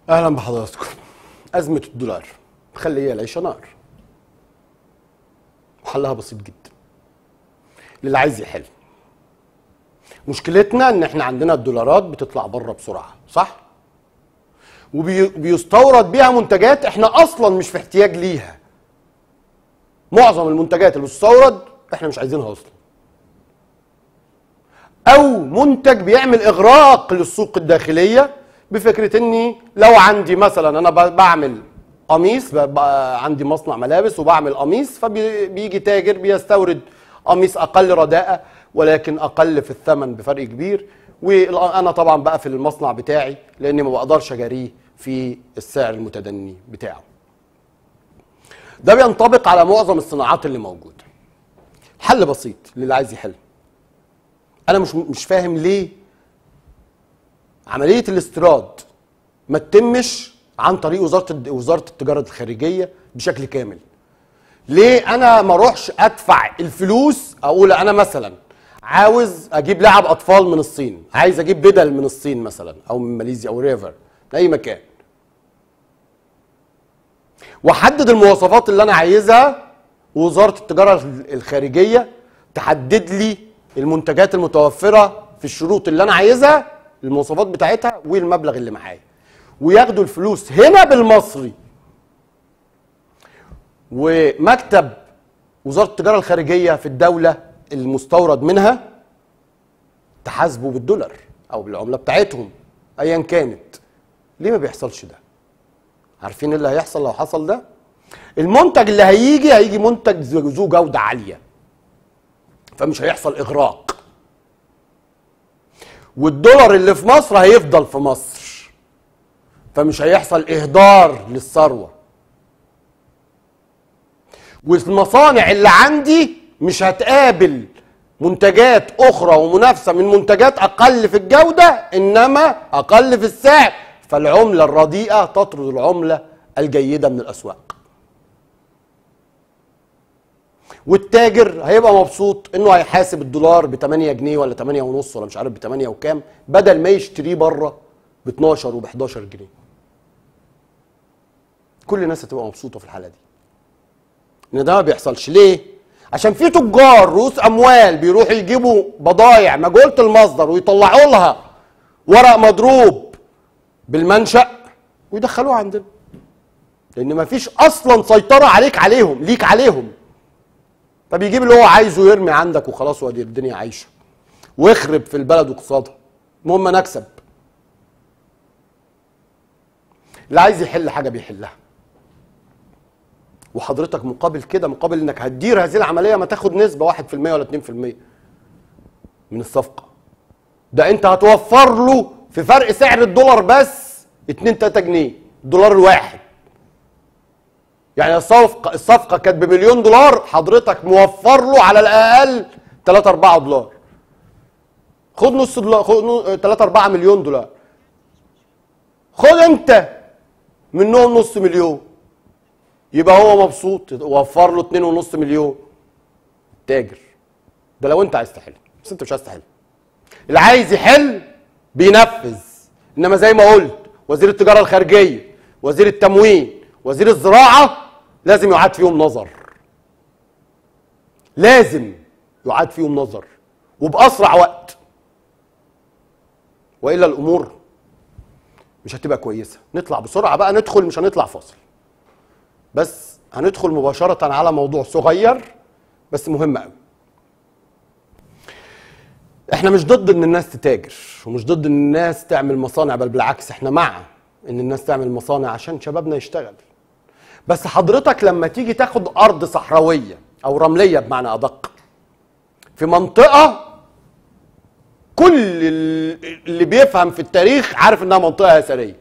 اهلا بحضراتكم ازمه الدولار مخليه العيشه نار وحلها بسيط جدا للي عايز يحل مشكلتنا ان احنا عندنا الدولارات بتطلع بره بسرعه صح وبيستورد بيها منتجات احنا اصلا مش في احتياج ليها معظم المنتجات اللي بتستورد احنا مش عايزينها اصلا او منتج بيعمل اغراق للسوق الداخليه بفكره اني لو عندي مثلا انا ب- بعمل قميص ب- ب- عندي مصنع ملابس وبعمل قميص فبيجي تاجر بيستورد قميص اقل رداءه ولكن اقل في الثمن بفرق كبير وانا طبعا بقى في المصنع بتاعي لاني ما بقدرش اجاريه في السعر المتدني بتاعه ده بينطبق على معظم الصناعات اللي موجوده حل بسيط للي عايز يحل انا مش مش فاهم ليه عمليه الاستيراد ما تتمش عن طريق وزاره الد- وزاره التجاره الخارجيه بشكل كامل ليه انا ما اروحش ادفع الفلوس اقول انا مثلا عاوز اجيب لاعب اطفال من الصين عايز اجيب بدل من الصين مثلا او من ماليزيا او ريفر من اي مكان واحدد المواصفات اللي انا عايزها ووزاره التجاره الخارجيه تحدد لي المنتجات المتوفره في الشروط اللي انا عايزها المواصفات بتاعتها والمبلغ اللي معايا وياخدوا الفلوس هنا بالمصري ومكتب وزاره التجاره الخارجيه في الدوله المستورد منها تحاسبه بالدولار او بالعمله بتاعتهم ايا كانت ليه ما بيحصلش ده عارفين إيه اللي هيحصل لو حصل ده المنتج اللي هيجي هيجي منتج ذو جوده عاليه فمش هيحصل اغراق والدولار اللي في مصر هيفضل في مصر فمش هيحصل اهدار للثروه والمصانع اللي عندي مش هتقابل منتجات اخرى ومنافسه من منتجات اقل في الجوده انما اقل في السعر فالعمله الرديئه تطرد العمله الجيده من الاسواق والتاجر هيبقى مبسوط انه هيحاسب الدولار ب 8 جنيه ولا 8 ونص ولا مش عارف ب 8 وكام بدل ما يشتريه بره ب 12 وب 11 جنيه كل الناس هتبقى مبسوطه في الحاله دي ان ده ما بيحصلش ليه عشان في تجار رؤوس اموال بيروحوا يجيبوا بضايع مجهوله المصدر ويطلعوا لها ورق مضروب بالمنشأ ويدخلوه عندنا لان ما فيش اصلا سيطره عليك عليهم ليك عليهم فبيجيب اللي هو عايزه يرمي عندك وخلاص وادي الدنيا عايشه واخرب في البلد واقتصادها المهم نكسب اللي عايز يحل حاجه بيحلها وحضرتك مقابل كده مقابل انك هتدير هذه العمليه ما تاخد نسبه 1% ولا 2% من الصفقه ده انت هتوفر له في فرق سعر الدولار بس 2 3 جنيه الدولار الواحد يعني الصفقه الصفقه كانت بمليون دولار حضرتك موفر له على الاقل 3 4 دولار خد نص دولار خد 3 4 مليون دولار خد انت منهم نص مليون يبقى هو مبسوط وفر له 2.5 مليون تاجر ده لو انت عايز تحل بس انت مش عايز تحل اللي عايز يحل بينفذ انما زي ما قلت وزير التجاره الخارجيه وزير التموين وزير الزراعه لازم يعاد فيهم نظر لازم يعاد فيهم نظر وباسرع وقت والا الامور مش هتبقى كويسه نطلع بسرعه بقى ندخل مش هنطلع فاصل بس هندخل مباشره على موضوع صغير بس مهم قوي احنا مش ضد ان الناس تتاجر ومش ضد ان الناس تعمل مصانع بل بالعكس احنا مع ان الناس تعمل مصانع عشان شبابنا يشتغل بس حضرتك لما تيجي تاخد ارض صحراويه او رمليه بمعنى ادق في منطقه كل ال- اللي بيفهم في التاريخ عارف انها منطقه اثريه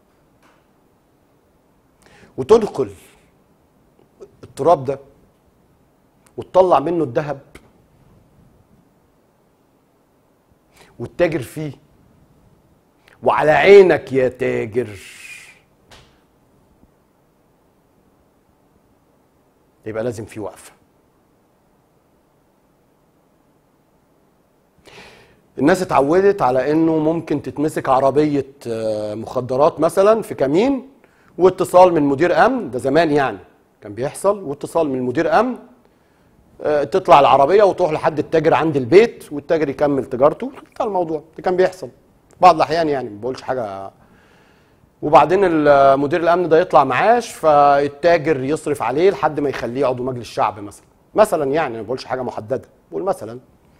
وتدخل التراب ده وتطلع منه الذهب وتتاجر فيه وعلى عينك يا تاجر يبقى لازم في وقفه الناس اتعودت على انه ممكن تتمسك عربيه آه، مخدرات مثلا في كمين واتصال من مدير امن ده زمان يعني كان بيحصل واتصال من مدير امن آه، تطلع العربيه وتروح لحد التاجر عند البيت والتاجر يكمل تجارته انتهى الموضوع ده كان بيحصل بعض الاحيان يعني ما بقولش حاجه وبعدين ال- مدير الامن ده يطلع معاش فالتاجر يصرف عليه لحد ما يخليه عضو مجلس الشعب مثلا مثلا يعني ما بقولش حاجه محدده بقول مثلا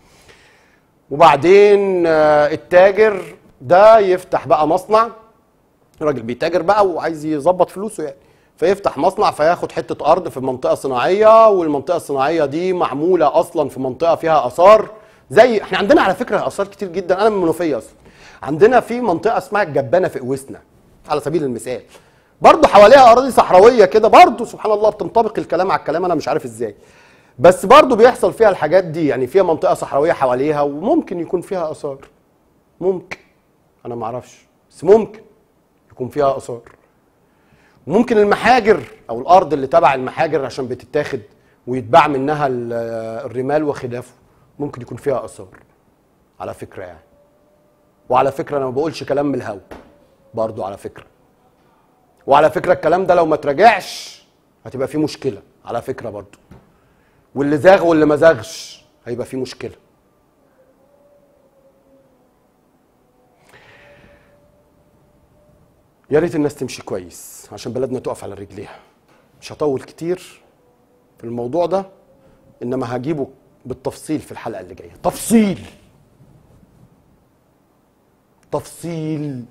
وبعدين آه، التاجر ده يفتح بقى مصنع راجل بيتاجر بقى وعايز يظبط فلوسه يعني فيفتح مصنع فياخد حته ارض في منطقه صناعيه والمنطقه الصناعيه دي معموله اصلا في منطقه فيها اثار زي احنا عندنا على فكره اثار كتير جدا انا من المنوفيه اصلا عندنا في منطقه اسمها الجبانه في قوسنا على سبيل المثال برضه حواليها اراضي صحراويه كده برضه سبحان الله بتنطبق الكلام على الكلام انا مش عارف ازاي بس برضه بيحصل فيها الحاجات دي يعني فيها منطقه صحراويه حواليها وممكن يكون فيها اثار ممكن انا ما اعرفش بس ممكن يكون فيها اثار ممكن المحاجر او الارض اللي تبع المحاجر عشان بتتاخد ويتباع منها ال- الرمال وخلافه ممكن يكون فيها اثار على فكره يعني وعلى فكره انا ما بقولش كلام من الهوا برضو على فكره وعلى فكره الكلام ده لو ما تراجعش هتبقى فيه مشكله على فكره برضو واللي زاغ واللي ما زاغش هيبقى فيه مشكله يا ريت الناس تمشي كويس عشان بلدنا تقف على رجليها مش هطول كتير في الموضوع ده انما هجيبه بالتفصيل في الحلقه اللي جايه تفصيل تفصيل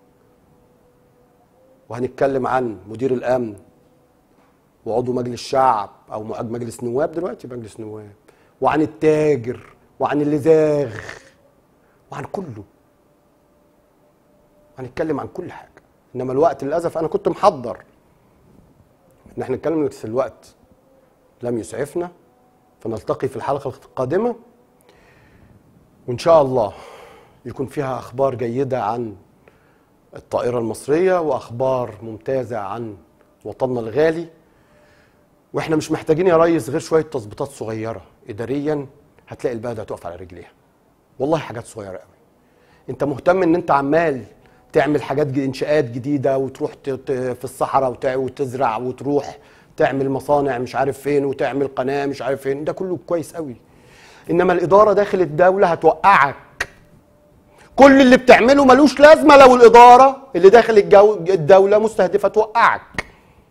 وهنتكلم عن مدير الامن وعضو مجلس الشعب او مؤج مجلس نواب دلوقتي مجلس نواب وعن التاجر وعن اللي زاغ وعن كله هنتكلم عن كل حاجه انما الوقت للاسف انا كنت محضر ان احنا نتكلم بس الوقت لم يسعفنا فنلتقي في الحلقه القادمه وان شاء الله يكون فيها اخبار جيده عن الطائره المصريه واخبار ممتازه عن وطننا الغالي واحنا مش محتاجين يا ريس غير شويه تظبيطات صغيره اداريا هتلاقي البلد هتقف على رجليها والله حاجات صغيره قوي انت مهتم ان انت عمال تعمل حاجات ج- انشاءات جديده وتروح ت- ت- في الصحراء وت- وتزرع وتروح تعمل مصانع مش عارف فين وتعمل قناه مش عارف فين ده كله كويس قوي انما الاداره داخل الدوله هتوقعك كل اللي بتعمله ملوش لازمه لو الاداره اللي داخل الجو الدوله مستهدفه توقعك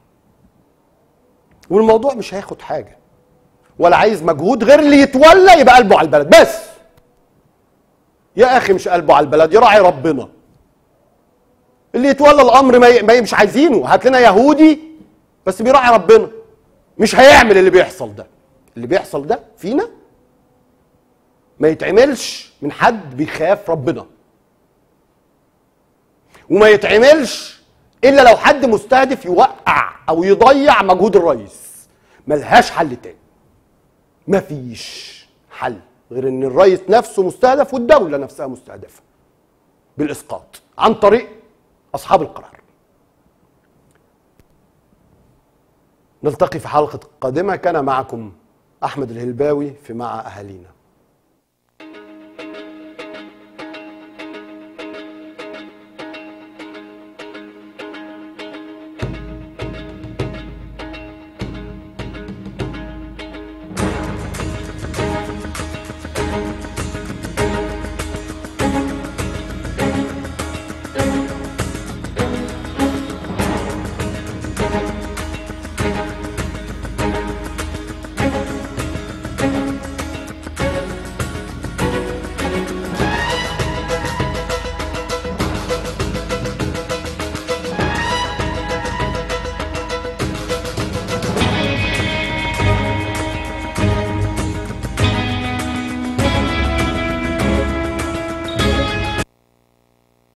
والموضوع مش هياخد حاجه ولا عايز مجهود غير اللي يتولى يبقى قلبه على البلد بس يا اخي مش قلبه على البلد يراعي ربنا اللي يتولى الامر ما, ي... ما ي... مش عايزينه هات لنا يهودي بس بيراعي ربنا مش هيعمل اللي بيحصل ده اللي بيحصل ده فينا ما يتعملش من حد بيخاف ربنا وما يتعملش الا لو حد مستهدف يوقع او يضيع مجهود الرئيس ملهاش حل تاني مفيش حل غير ان الرئيس نفسه مستهدف والدوله نفسها مستهدفه بالاسقاط عن طريق اصحاب القرار نلتقي في حلقه قادمه كان معكم احمد الهلباوي في مع اهالينا